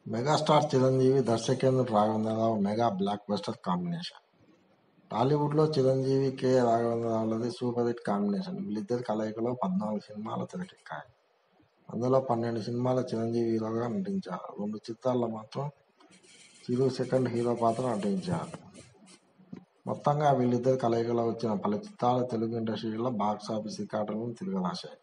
megastar Chiranjeevi Darshakendra Raghavendra Rao mega blockbuster combination టాలీవుడ్లో Chiranjeevi K రాఘవేంద్రరావులది super hit combination వీళ్ళిద్దరి కలయికలో పద్నాలుగు సినిమాలు తెరకెక్కాయి అందులో పన్నెండు సినిమాల చిరంజీవి హీరోగా నటించారు రెండు చిత్రాల్లో మాత్రం చిరు సెకండ్ హీరో పాత్ర నటించారు మొత్తంగా వీళ్ళిద్దరి కలయికలో వచ్చిన పలు చిత్రాలు తెలుగు ఇండస్ట్రీలో బాక్స్ ఆఫీస్ రికార్డులను తిరగరాశాయి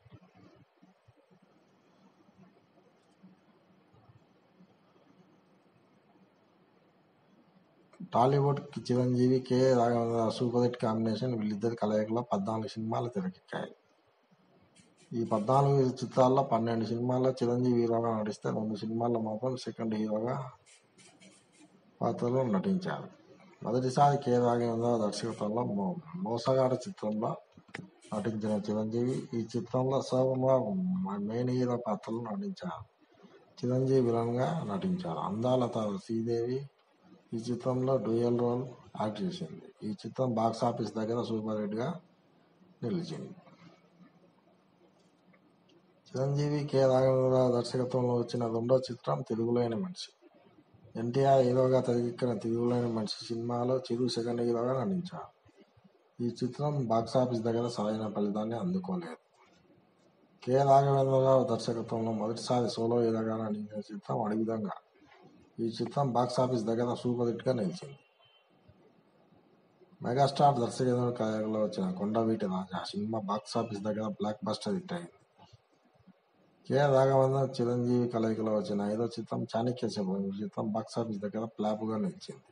టాలీవుడ్ కి Chiranjeevi K Raghavendra super hit combination వీళ్ళిద్దరి కలయికలో పద్నాలుగు సినిమాలు తెరకెక్కాయి ఈ పద్నాలుగు చిత్రాల్లో పన్నెండు సినిమాల్లో చిరంజీవి హీరోగా నటిస్తే రెండు సినిమాల్లో మాత్రం సెకండ్ హీరోగా పాత్రలో నటించారు మొదటిసారి కె రాఘవేంద్ర దర్శకత్వంలో మో- మోసగాడు చిత్రంలో నటించిన చిరంజీవి ఈ చిత్రంలో శోభంగా మెయిన్ హీరో పాత్రలో నటించారు చిరంజీవి విలన్ గా నటించారు అందాల శ్రీదేవి ఈ చిత్రంలో డ్యూయల్ రోల్ యాక్ట్ చేసింది ఈ చిత్రం బాక్స్ ఆఫీస్ దగ్గర సూపర్ హిట్ గా నిలిచింది చిరంజీవి కె రాఘవేంద్ర దర్శకత్వంలో వచ్చిన రెండో చిత్రం తిరుగులేని మనిషి ఎన్టీఆర్ హీరోగా తెరకెక్కిన తిరుగులేని మనిషి సినిమాలో చిరు సెకండ్ హీరోగా నటించారు ఈ చిత్రం బాక్స్ ఆఫీస్ దగ్గర సరైన ఫలితాన్ని అందుకోలేదు కె రాఘవేంద్రరావు దర్శకత్వంలో మొదటిసారి సోలో హీరోగా నటించిన చిత్రం అడుగుదంగా ఈ చిత్రం బాక్స్ ఆఫీస్ దగ్గర సూపర్ హిట్ గా నిలిచింది మెగాస్టార్ దర్శకేంద్ర కలయికలో వచ్చిన Kondaveeti Raja cinema box office దగ్గర బ్లాక్ బస్టర్ హిట్ అయింది కె రాఘవేంద్ర చిరంజీవి కలయికలో వచ్చిన ఐదో చిత్రం చాణక్య శివం ఈ చిత్రం బాక్స్ ఆఫీస్ దగ్గర ఫ్లాప్ గా నిలిచింది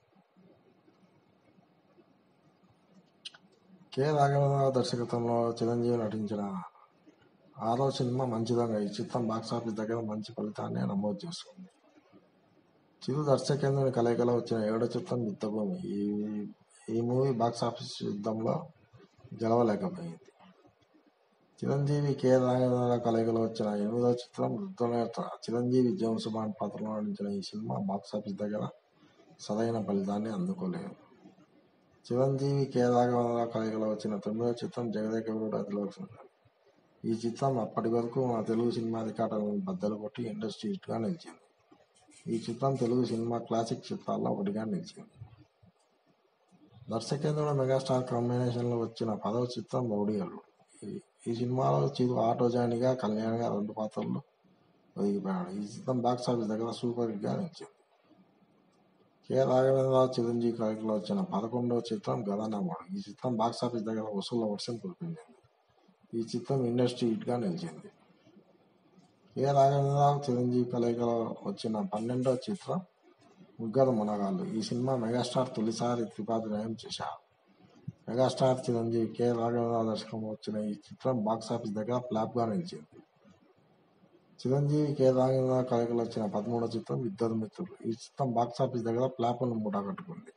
కె రాఘవేంద్ర దర్శకత్వంలో చిరంజీవి నటించిన ఆరో సినిమా మంచిదంగా ఈ చిత్రం బాక్స్ ఆఫీస్ దగ్గర మంచి ఫలితాన్ని నమోదు చేసుకుంది చిరు దర్శకేంద్రుని కలయికలో వచ్చిన ఏడో చిత్రం యుద్ధభూమి ఈ ఈ మూవీ బాక్స్ ఆఫీస్ యుద్ధంలో గెలవలేకపోయింది చిరంజీవి కె రాఘవేంద్ర కలయికలో వచ్చిన ఎనిమిదో చిత్రం రుద్రనేత్ర చిరంజీవి జేమ్స్ బాండ్ పాత్రలో నటించిన ఈ సినిమా బాక్స్ ఆఫీస్ దగ్గర సరైన ఫలితాన్ని అందుకోలేదు చిరంజీవి కె రాఘవేంద్ర కలయికలో వచ్చిన తొమ్మిదో చిత్రం జగదేక వీరుడు అతిలోక ఈ చిత్రం అప్పటి వరకు మన తెలుగు సినిమా రికార్డులను బద్దలు కొట్టి ఇండస్ట్రీ హిట్ గా నిలిచింది ఈ చిత్రం తెలుగు సినిమా క్లాసిక్ చిత్రాల్లో ఒకటిగా నిలిచింది దర్శకేంద్రుడు మెగాస్టార్ కాంబినేషన్ లో వచ్చిన పదవ చిత్రం రౌడీలు ఈ- ఈ సినిమాలో చిరు ఆటో జానిగా కళ్యాణ్ గా రెండు పాత్రలు ఒదిగిపోయాడు ఈ చిత్రం బాక్స్ ఆఫీస్ దగ్గర సూపర్ హిట్ గా నిలిచింది కె రాఘవేంద్ర చిరంజీవి కలయికలో వచ్చిన పదకొండవ చిత్రం గదనమ్మడు ఈ చిత్రం బాక్స్ ఆఫీస్ దగ్గర వసూళ్ల వర్షం కురిపించింది ఈ చిత్రం ఇండస్ట్రీ హిట్ గా నిలిచింది కె రాఘవేంద్రరావు చిరంజీవి కలయికలో వచ్చిన పన్నెండవ చిత్రం ముగ్గురు మునగాళ్ళు ఈ సినిమా మెగాస్టార్ తొలిసారి త్రిపాదినయం చేశారు మెగాస్టార్ చిరంజీవి కె రాఘవేంద్రరావు దర్శకం వచ్చిన ఈ చిత్రం బాక్స్ ఆఫీస్ దగ్గర ఫ్లాప్ గా నిలిచింది చిరంజీవి కె రాఘవేంద్రరావు కలయికలో వచ్చిన పదమూడవ చిత్రం ఇద్దరు మిత్రులు ఈ చిత్రం బాక్స్ ఆఫీస్ దగ్గర ఫ్లాప్ ను మూట కట్టుకుంది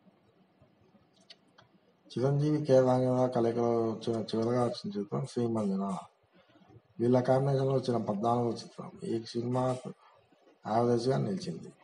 చిరంజీవి కె రాఘవేంద్రరావు కలయికలో వచ్చిన చివరగా వచ్చిన చిత్రం శ్రీమంజన వీళ్ళ కాంబినేషన్ లో వచ్చిన పద్నాలుగో చిత్రం ఈ సినిమా యావరేజ్ గా నిలిచింది